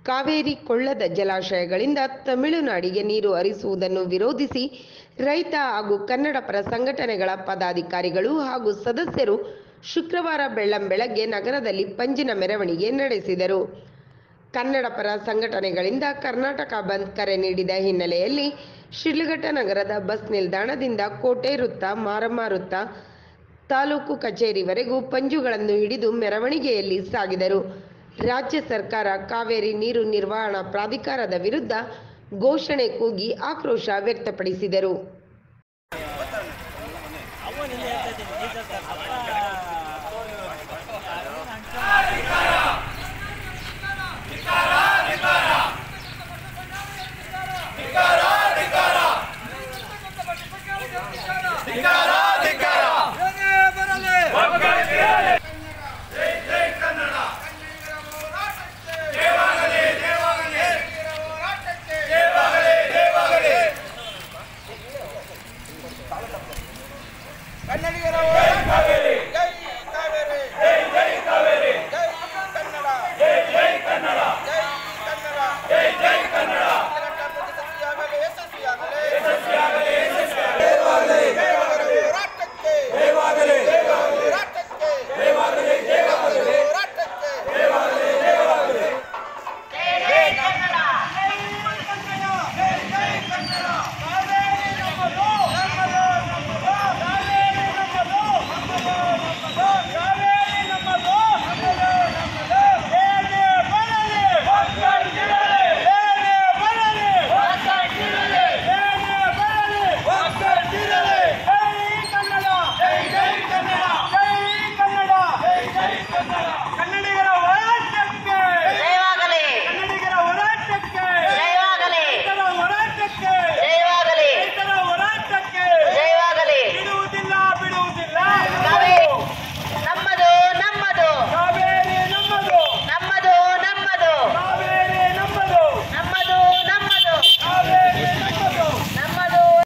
ಕಾವೇರಿ ಕೊಳ್ಳದ ಜಲಾಶಯಗಳಿಂದ ತಮಿಳುನಾಡಿಗೆ ನೀರು ಹರಿಸುವುದನ್ನು ವಿರೋಧಿಸಿ ರೈತ ಹಾಗೂ ಕನ್ನಡ ಪರ ಸಂಘಟನೆಗಳ ಪದಾಧಿಕಾರಿಗಳು ಹಾಗೂ ಸದಸ್ಯರು ಶುಕ್ರವಾರ ಬೆಳ್ಳಂಬೆಳಗ್ಗೆ ನಗರದಲ್ಲಿ ಪಂಜಿನ ಮೆರವಣಿಗೆ ನಡೆಸಿದರು ಕನ್ನಡ ಪರ ಸಂಘಟನೆಗಳಿಂದ ಕರ್ನಾಟಕ ಬಂದ್ ಕರೆ ನೀಡಿದ ಹಿನ್ನೆಲೆಯಲ್ಲಿ ಶಿಡ್ಲಘಟ್ಟ ನಗರದ ಬಸ್ ನಿಲ್ದಾಣದಿಂದ ಕೋಟೆ ವೃತ್ತ ಮಾರಮ್ಮ ವೃತ್ತ ತಾಲೂಕು ಕಚೇರಿವರೆಗೂ ಪಂಜುಗಳನ್ನು ಹಿಡಿದು ಮೆರವಣಿಗೆಯಲ್ಲಿ ಸಾಗಿದರು ರಾಜ್ಯ ಸರ್ಕಾರ ಕಾವೇರಿ ನೀರು ನಿರ್ವಹಣಾ ಪ್ರಾಧಿಕಾರದ ವಿರುದ್ಧ ಘೋಷಣೆ ಕೂಗಿ ಆಕ್ರೋಶ ವ್ಯಕ್ತಪಡಿಸಿದರು